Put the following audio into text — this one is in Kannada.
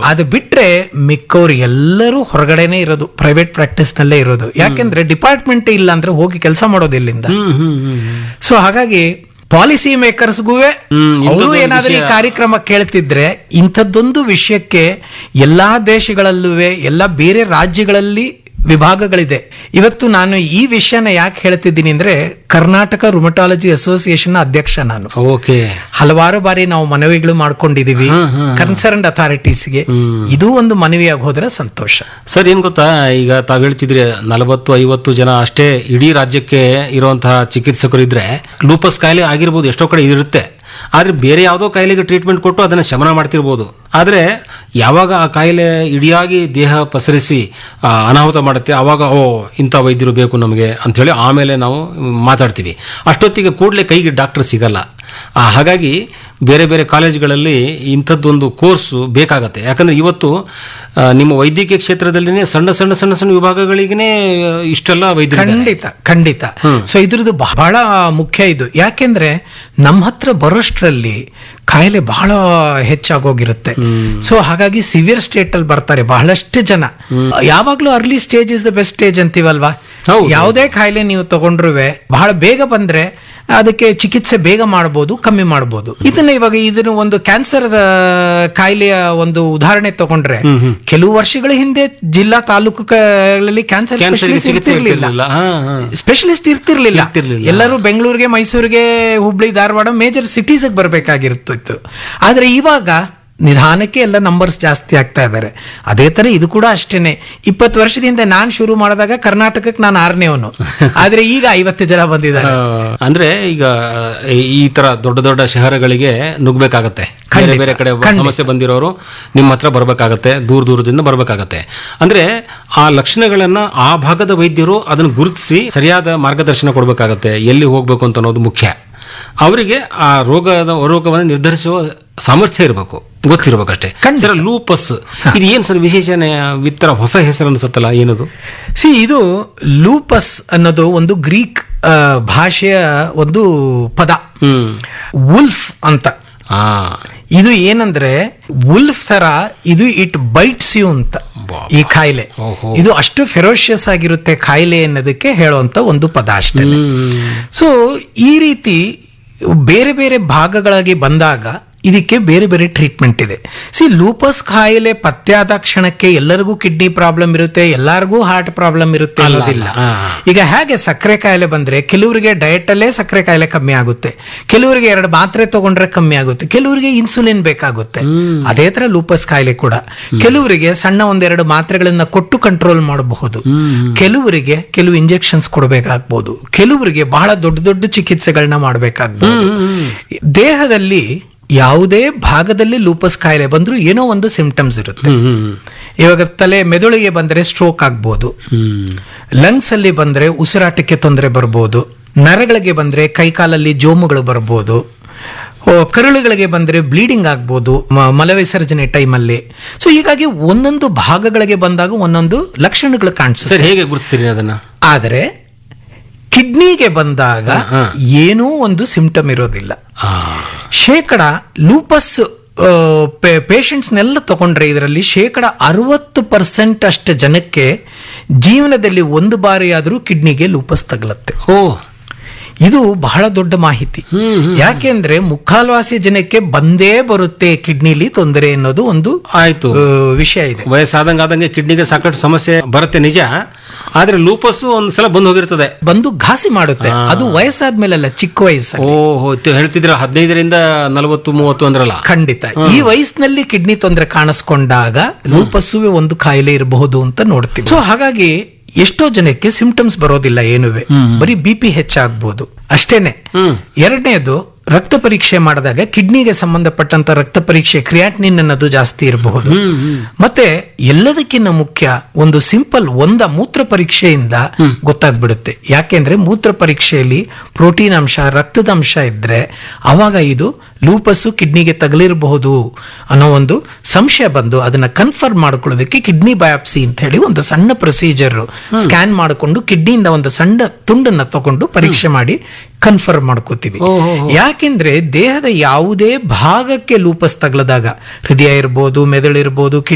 ಅದು ಬಿಟ್ರೆ ಮಿಕ್ಕವ್ರು ಎಲ್ಲರೂ ಹೊರಗಡೆನೆ ಇರೋದು ಪ್ರೈವೇಟ್ ಪ್ರಾಕ್ಟೀಸ್ ನಲ್ಲೇ ಇರೋದು ಯಾಕೆಂದ್ರೆ ಡಿಪಾರ್ಟ್ಮೆಂಟ್ ಇಲ್ಲ ಅಂದ್ರೆ ಹೋಗಿ ಕೆಲಸ ಮಾಡೋದು ಎಲ್ಲಿಂದ ಹ್ಮ್ ಹ್ಮ್ ಹ್ಮ್ ಹ್ಮ್. ಸೊ ಹಾಗಾಗಿ ಪಾಲಿಸಿ ಮೇಕರ್ಸ್ಗೂ ಹ್ಮ್, ಅವರು ಇಂಥದ್ದೊಂದು ಏನಾದ್ರೂ ಈ ವಿಷಯ- ಕಾರ್ಯಕ್ರಮ ಕೇಳ್ತಿದ್ರೆ ಇಂಥದ್ದೊಂದು ವಿಷಯಕ್ಕೆ ಎಲ್ಲಾ ದೇಶಗಳಲ್ಲೂ ಎಲ್ಲಾ ಬೇರೆ ರಾಜ್ಯಗಳಲ್ಲಿ ವಿಭಾಗಗಳಿದೆ ಇವತ್ತು ನಾನು ಈ ವಿಷಯನ ಯಾಕೆ ಹೇಳ್ತಿದ್ದೀನಿ ಅಂದ್ರೆ ಕರ್ನಾಟಕ ರುಮಟಾಲಜಿ ಅಸೋಸಿಯೇಷನ್ ಅಧ್ಯಕ್ಷ ನಾನು ಓಕೆ ಹಲವಾರು ಬಾರಿ ನಾವು ಮನವಿಗಳು ಮಾಡ್ಕೊಂಡಿದೀವಿ ಹ್ಮ್, ಹ್ಮ್, ಕನ್ಸರ್ನ್ಡ್ ಅಥಾರಿಟೀಸ್ಗೆ ಇದು ಒಂದು ಮನವಿಯಾಗಿ ಹೋದ್ರೆ ಸಂತೋಷ ಸರ್ ಏನ್ ಗೊತ್ತಾ ಈಗ ತಾವ್ ಹೇಳ್ತಿದ್ರಿ ನಲವತ್ತು ಐವತ್ತು ಜನ ಅಷ್ಟೇ ಇಡೀ ರಾಜ್ಯಕ್ಕೆ ಇರುವಂತಹ ಚಿಕಿತ್ಸಕರು ಇದ್ರೆ ಲೂಪಸ್ ಕಾಯಿಲೆ ಆಗಿರ್ಬೋದು ಎಷ್ಟೋ ಕಡೆ ಇರುತ್ತೆ ಆದ್ರೆ ಬೇರೆ ಯಾವುದೋ ಕಾಯಿಲೆಗೆ ಟ್ರೀಟ್ಮೆಂಟ್ ಕೊಟ್ಟು ಅದನ್ನ ಶಮನ ಮಾಡ್ತಿರ್ಬೋದು ಆದ್ರೆ ಯಾವಾಗ ಆ ಕಾಯಿಲೆ ಇಡಿಯಾಗಿ ದೇಹ ಪಸರಿಸಿ ಆ, ಅನಾಹುತ ಮಾಡುತ್ತೆ ಆವಾಗ ಓ ಇಂಥ ವೈದ್ಯರು ಬೇಕು ನಮಗೆ ಹೇಳಿ ಆಮೇಲೆ ನಾವು ಮಾತಾಡ್ತೀವಿ ಅಷ್ಟೊತ್ತಿಗೆ ಕೂಡಲೇ ಕೈಗೆ ಡಾಕ್ಟರ್ ಸಿಗಲ್ಲ ಆ, ಹಾಗಾಗಿ ಬೇರೆ ಬೇರೆ ಕಾಲೇಜುಗಳಲ್ಲಿ ಇಂಥದ್ದೊಂದು ಕೋರ್ಸು ಬೇಕಾಗತ್ತೆ ಯಾಕಂದ್ರೆ ಇವತ್ತು ಆ, ನಿಮ್ಮ ವೈದ್ಯಕೀಯ ಕ್ಷೇತ್ರದಲ್ಲಿನೇ ಸಣ್ಣ ಸಣ್ಣ ಸಣ್ಣ ಸಣ್ಣ ವಿಭಾಗಗಳಿಗೇ ಇಷ್ಟೆಲ್ಲ ವೈದ್ಯರು ಖಂಡಿತ ಖಂಡಿತ ಸೊ ಇದ್ರದ್ದು ಬಹಳ ಮುಖ್ಯ ಇದು ಯಾಕೆಂದ್ರೆ ನಮ್ಮ ಹತ್ರ ಬರೋಷ್ಟ್ರಲ್ಲಿ ಕಾಯಿಲೆ ಬಹಳ ಹೆಚ್ಚಾಗೋಗಿರುತ್ತೆ ಸೊ ಹಾಗಾಗಿ ಸಿವಿಯರ್ ಸ್ಟೇಟ್ ಅಲ್ಲಿ ಬರ್ತಾರೆ ಬಹಳಷ್ಟು ಜನ ಯಾವಾಗ್ಲೂ early stage is the best stage ಅಂತೀವಲ್ವಾ ಹೌದು. ಯಾವುದೇ ಕಾಯಿಲೆ ನೀವು ತಗೊಂಡ್ರುವೆ ಬಹಳ ಬೇಗ ಬಂದ್ರೆ ಅದಕ್ಕೆ ಚಿಕಿತ್ಸೆ ಬೇಗ ಮಾಡಬಹುದು ಕಮ್ಮಿ ಮಾಡಬಹುದು ಇದನ್ನ ಇವಾಗ ಇದನ್ನ ಒಂದು ಕ್ಯಾನ್ಸರ್ ಕಾಯಿಲೆಯ ಒಂದು ಉದಾಹರಣೆ ತಗೊಂಡ್ರೆ ಕೆಲವು ವರ್ಷಗಳ ಹಿಂದೆ ಜಿಲ್ಲಾ ತಾಲೂಕುಗಳಲ್ಲಿ ಕ್ಯಾನ್ಸರ್ ಕ್ಯಾನ್ಸರ್ಗೆ ಸ್ಪೆಷಲಿಸ್ಟ್ ಚಿಕಿತ್ಸೆ ಇರ್ತಿರ್ಲಿಲ್ಲ ಇರ್ತಿರ್ಲಿಲ್ಲ. ಹಾ, ಹಾ. ಸ್ಪೆಷಲಿಸ್ಟ್ ಇರ್ತಿರ್ಲಿಲ್ಲ ಇರ್ತಿರ್ಲಿಲ್ಲ. ಎಲ್ಲರೂ ಬೆಂಗಳೂರಿಗೆ ಮೈಸೂರಿಗೆ ಹುಬ್ಳಿ ಧಾರವಾಡ ಮೇಜರ್ ಸಿಟೀಸ್ ಬರಬೇಕಾಗಿರುತ್ತಿತ್ತು ಆದ್ರೆ ಇವಾಗ ನಿಧಾನಕ್ಕೆ ಎಲ್ಲ ನಂಬರ್ಸ್ ಜಾಸ್ತಿ ಆಗ್ತಾ ಇದ್ದಾರೆ ಅದೇ ತರ ಇದು ಕೂಡ ಅಷ್ಟೇನೆ ಇಪ್ಪತ್ತು ವರ್ಷದಿಂದ ನಾನ್ ಶುರು ಮಾಡಿದಾಗ ಕರ್ನಾಟಕಕ್ಕೆ ನಾನು ಆರನೇವನು ಆದ್ರೆ ಈಗ ಐವತ್ತು ಜನ ಬಂದಿದ್ದಾರೆ ಆ, ಅಂದ್ರೆ ಈಗ ಈ ತರ ದೊಡ್ಡ ದೊಡ್ಡ ಶಹರಗಳಿಗೆ ನುಗ್ಬೇಕಾಗತ್ತೆ ಬೇರೆ ಖಂಡಿತ, ಬೇರೆ ಕಡೆ ಖಂಡಿತ. ಸಮಸ್ಯೆ ಬಂದಿರೋರು ನಿಮ್ಮ ಹತ್ರ ಬರ್ಬೇಕಾಗತ್ತೆ ದೂರ ದೂರದಿಂದ ಬರ್ಬೇಕಾಗತ್ತೆ ಅಂದ್ರೆ ಆ ಲಕ್ಷಣಗಳನ್ನ ಆ ಭಾಗದ ವೈದ್ಯರು ಅದನ್ನು ಗುರುತಿಸಿ ಸರಿಯಾದ ಮಾರ್ಗದರ್ಶನ ಕೊಡ್ಬೇಕಾಗತ್ತೆ ಎಲ್ಲಿ ಹೋಗ್ಬೇಕು ಅಂತ ಅನ್ನೋದು ಮುಖ್ಯ ಅವರಿಗೆ ಆ ರೋಗದ ರೋಗವನ್ನು ನಿರ್ಧರಿಸುವ ಸಾಮರ್ಥ್ಯ ಇರಬೇಕು ಗೊತ್ತಿರ್ಬೇಕಷ್ಟೇ ಖಂಡಿತ. ಸರ್ ಲೂಪಸ್ ಇದು ಏನ್ ಸರ್ ವಿಶೇಷಣೆ ವಿತ್ತರ ಹೊಸ ಹೆಸರು ಅನ್ಸುತ್ತಲ್ಲ ಏನದು ಸಿ ಇದು ಲೂಪಸ್ ಅನ್ನೋದು ಒಂದು ಗ್ರೀಕ್ ಆ, ಭಾಷೆಯ ಒಂದು ಪದ ಹ್ಮ್ ವುಲ್ಫ್ ಅಂತ ಆ ಇದು ಏನಂದ್ರೆ ವುಲ್ಫ್ ತರ ಇದು ಇಟ್ ಬೈಟ್ಸ್ ಯು ಅಂತ ಬಾ- ಈ ಕಾಯಿಲೆ ಓಹೋ. ಇದು ಅಷ್ಟು ಫೆರೋಷಿಯಸ್ ಆಗಿರುತ್ತೆ ಕಾಯಿಲೆ ಅನ್ನೋದಕ್ಕೆ ಹೇಳುವಂತ ಒಂದು ಪದ ಅಷ್ಟೇ ಸೊ ಈ ರೀತಿ ಬೇರೆ ಬೇರೆ ಭಾಗಗಳಾಗಿ ಬಂದಾಗ ಇದಕ್ಕೆ ಬೇರೆ ಬೇರೆ ಟ್ರೀಟ್ಮೆಂಟ್ ಇದೆ ಸಿ ಲೂಪಸ್ ಕಾಯಿಲೆ ಪತ್ತೆಯಾದ ಕ್ಷಣಕ್ಕೆ ಎಲ್ಲರಿಗೂ ಕಿಡ್ನಿ ಪ್ರಾಬ್ಲಮ್ ಇರುತ್ತೆ ಎಲ್ಲರಿಗೂ ಹಾರ್ಟ್ ಪ್ರಾಬ್ಲಮ್ ಇರುತ್ತೆ ಅನ್ನೋದಿಲ್ಲ ಹಾ. ಈಗ ಹೇಗೆ ಸಕ್ಕರೆ ಕಾಯಿಲೆ ಬಂದ್ರೆ ಕೆಲವರಿಗೆ ಡಯಟ್ ಅಲ್ಲೇ ಸಕ್ಕರೆ ಕಾಯಿಲೆ ಕಮ್ಮಿ ಆಗುತ್ತೆ ಕೆಲವರಿಗೆ ಎರಡು ಮಾತ್ರೆ ತಗೊಂಡ್ರೆ ಕಮ್ಮಿ ಆಗುತ್ತೆ ಕೆಲವರಿಗೆ ಇನ್ಸುಲಿನ್ ಬೇಕಾಗುತ್ತೆ ಅದೇ ತರ ಲೂಪಸ್ ಕಾಯಿಲೆ ಕೂಡ ಕೆಲವರಿಗೆ ಸಣ್ಣ ಒಂದೆರಡು ಮಾತ್ರೆಗಳನ್ನ ಕೊಟ್ಟು ಕಂಟ್ರೋಲ್ ಮಾಡಬಹುದು ಕೆಲವರಿಗೆ ಕೆಲವು ಇಂಜೆಕ್ಷನ್ಸ್ ಕೊಡಬೇಕಾಗ್ಬೋದು ಕೆಲವರಿಗೆ ಬಹಳ ದೊಡ್ಡ ದೊಡ್ಡ ಚಿಕಿತ್ಸೆಗಳನ್ನ ಮಾಡಬೇಕಾಗ್ಬೋದು ದೇಹದಲ್ಲಿ ಯಾವುದೇ ಭಾಗದಲ್ಲಿ ಲೂಪಸ್ ಕಾಯಿಲೆ ಬಂದ್ರೂ ಏನೋ ಒಂದು ಸಿಂಪ್ಟಮ್ಸ್ ಇರುತ್ತೆ ಹ್ಮ್ ಹ್ಮ್ ಇವಾಗ ತಲೆ ಮೆದುಳಿಗೆ ಬಂದ್ರೆ ಸ್ಟ್ರೋಕ್ ಆಗ್ಬೋದು ಹ್ಮ್ ಲಂಗ್ಸ್ ಅಲ್ಲಿ ಬಂದ್ರೆ ಉಸಿರಾಟಕ್ಕೆ ತೊಂದರೆ ಬರ್ಬೋದು ನರಗಳಿಗೆ ಬಂದ್ರೆ ಕೈಕಾಲಲ್ಲಿ ಜೋಮುಗಳು ಬರ್ಬೋದು ಓ, ಕರುಳುಗಳಿಗೆ ಬಂದ್ರೆ ಬ್ಲೀಡಿಂಗ್ ಆಗ್ಬೋದು ಮ- ಮಲವಿಸರ್ಜನೆ ಟೈಮಲ್ಲಿ ಸೊ ಹೀಗಾಗಿ ಒಂದೊಂದು ಭಾಗಗಳಿಗೆ ಬಂದಾಗ ಒಂದೊಂದು ಲಕ್ಷಣಗಳು ಕಾಣಿಸುತ್ತೆ ಸರ್ ಹೇಗೆ ಗುರುತಿಸ್ತೀರಿ ಅದನ್ನ ಆದರೆ ಕಿಡ್ನಿಗೆ ಬಂದಾಗ ಏನೂ ಒಂದು ಸಿಂಪ್ಟಮ್ ಇರೋದಿಲ್ಲ ಆ, ಶೇಕಡ ಲೂಪಸ್ ಪೇಷಂಟ್ಸ್ನೆಲ್ಲ ತಗೊಂಡ್ರೆ ಇದರಲ್ಲಿ ಶೇಕಡ ಅರವತ್ತು ಪರ್ಸೆಂಟ್ ಅಷ್ಟು ಜನಕ್ಕೆ ಜೀವನದಲ್ಲಿ ಒಂದು ಬಾರಿ ಆದರೂ ಕಿಡ್ನಿಗೆ ಲೂಪಸ್ ತಗಲತ್ತೆ ಓ ಇದು ಬಹಳ ದೊಡ್ಡ ಮಾಹಿತಿ ಯಾಕೆಂದ್ರೆ ಮುಕ್ಕಾಲ್ವಾಸಿ ಜನಕ್ಕೆ ಬಂದೇ ಬರುತ್ತೆ ಕಿಡ್ನಿಲಿ ತೊಂದರೆ ಅನ್ನೋದು ಒಂದು ಆಯ್ತು ಆ, ವಿಷಯ ಇದೆ ವಯಸ್ಸಾದಂಗ ಆದಂಗೆ ಕಿಡ್ನಿಗೆ ಸಾಕಷ್ಟು ಸಮಸ್ಯೆ ಬರುತ್ತೆ ನಿಜ ಆದ್ರೆ ಲೂಪಸ್ ಒಂದ್ಸಲ ಬಂದು ಹೋಗಿರ್ತದೆ ಬಂದು ಘಾಸಿ ಮಾಡುತ್ತೆ ಅದು ವಯಸ್ಸಾದ್ಮೇಲಲ್ಲ ಚಿಕ್ಕ ವಯಸ್ಸು ಓ ಹೋಯ್ತು ಹೇಳ್ತಿದ್ರ ಹದಿನೈದರಿಂದ ನಲವತ್ತು ಮೂವತ್ತು ಅಂದ್ರಲ್ಲ ಖಂಡಿತ ಈ ವಯಸ್ಸಿನಲ್ಲಿ ಕಿಡ್ನಿ ತೊಂದರೆ ಕಾಣಿಸ್ಕೊಂಡಾಗ ಲೂಪಸ್ಸುವೆ ಒಂದು ಕಾಯಿಲೆ ಇರಬಹುದು ಅಂತ ನೋಡ್ತೀವಿ ಸೊ ಹಾಗಾಗಿ ಎಷ್ಟೋ ಜನಕ್ಕೆ ಸಿಂಪ್ಟಮ್ಸ್ ಬರೋದಿಲ್ಲ ಏನುವೆ ಬರೀ ಬಿ ಪಿ ಹೆಚ್ಚಾಗ್ಬೋದು ಅಷ್ಟೇನೆ ಎರಡನೇದು ರಕ್ತ ಪರೀಕ್ಷೆ ಮಾಡಿದಾಗ ಕಿಡ್ನಿಗೆ ಸಂಬಂಧಪಟ್ಟಂತ ರಕ್ತ ಪರೀಕ್ಷೆ ಕ್ರಿಯಾಟ್ನಿನ್ ಅನ್ನೋದು ಜಾಸ್ತಿ ಇರಬಹುದು ಮತ್ತೆ ಎಲ್ಲದಕ್ಕಿಂತ ಮುಖ್ಯ ಒಂದು ಸಿಂಪಲ್ ಒಂದ ಮೂತ್ರ ಪರೀಕ್ಷೆಯಿಂದ ಗೊತ್ತಾಗ್ಬಿಡುತ್ತೆ ಯಾಕೆಂದ್ರೆ ಮೂತ್ರ ಪರೀಕ್ಷೆಯಲ್ಲಿ ಪ್ರೋಟೀನ್ ಅಂಶ ರಕ್ತದ ಅಂಶ ಇದ್ರೆ ಅವಾಗ ಇದು ಲೂಪಸ್ಸು ಕಿಡ್ನಿಗೆ ತಗಲಿರಬಹುದು ಅನ್ನೋ ಒಂದು ಸಂಶಯ ಬಂದು ಅದನ್ನ ಕನ್ಫರ್ಮ್ ಮಾಡ್ಕೊಳ್ಳೋದಕ್ಕೆ ಕಿಡ್ನಿ ಬಯಾಪ್ಸಿ ಅಂತ ಹೇಳಿ ಒಂದು ಸಣ್ಣ ಪ್ರೊಸೀಜರ್ ಸ್ಕ್ಯಾನ್ ಮಾಡಿಕೊಂಡು ಕಿಡ್ನಿಯಿಂದ ಒಂದು ಸಣ್ಣ ತುಂಡನ್ನ ತಗೊಂಡು ಪರೀಕ್ಷೆ ಮಾಡಿ ಕನ್ಫರ್ಮ್ ಮಾಡ್ಕೋತೀವಿ ಯಾಕೆಂದ್ರೆ ದೇಹದ ಯಾವುದೇ ಭಾಗಕ್ಕೆ ಲೂಪಸ್ ತಗಲದಾಗ ಹೃದಯ ಇರ್ಬೋದು ಮೆದುಳು ಇರ್ಬೋದು